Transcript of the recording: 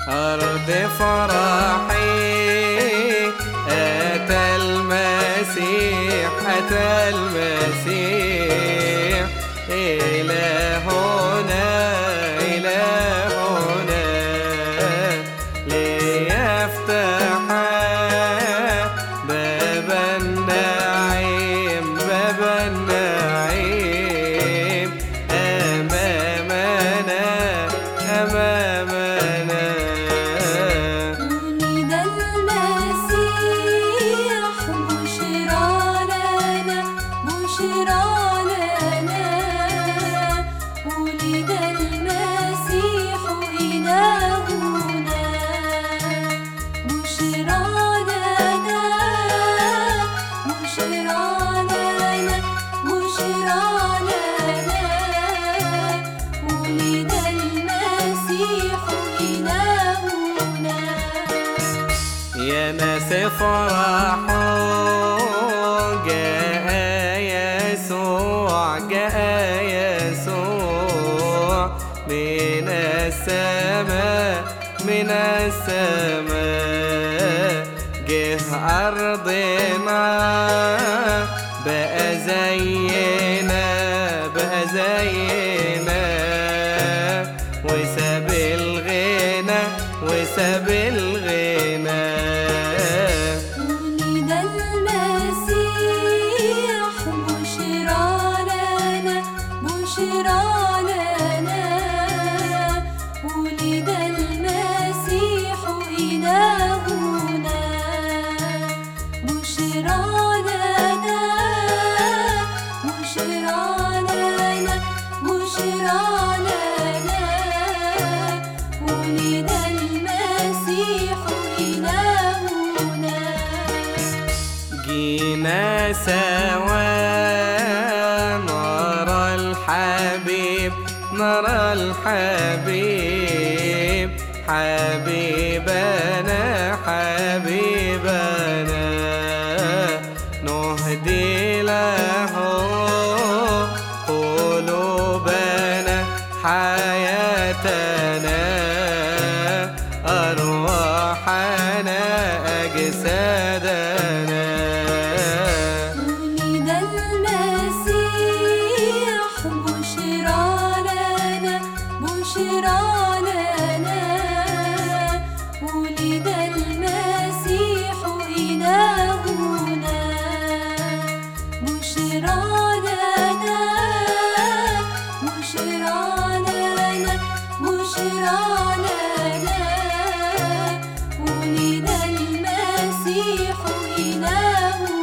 أرض فرحي أتى المسيح أتى المسيح إلى هنا إلى هنا ليفتح باب النعيم باب النعيم أمامنا أمامنا ولد المسيح بشرى لنا بشرى لنا ولد المسيح إلهنا بشرى لنا بشرى لنا بشرى لنا ولد المسيح إلهنا يا ناس افرحوا جاء يسوع جاء يسوع من السماء من السماء جه أرضنا بقى زينا بقى زينا وساب الغنى وساب الغنى ولد المسيح بشرى لنا بشرى لنا ولد المسيح إلهنا بشرى لنا بشرى لنا بشرى لنا ولد المسيح إلهنا جينا سوا نرى الحبيب نرى الحبيب حبيبنا حبيبنا نهدي له قلوبنا حياتنا أرواحنا أجسادنا ولد المسيح بشرى لنا بشرى لنا ولد المسيح إلهنا بشرى لنا بشرى لنا بشرى لنا ولد المسيح إلهنا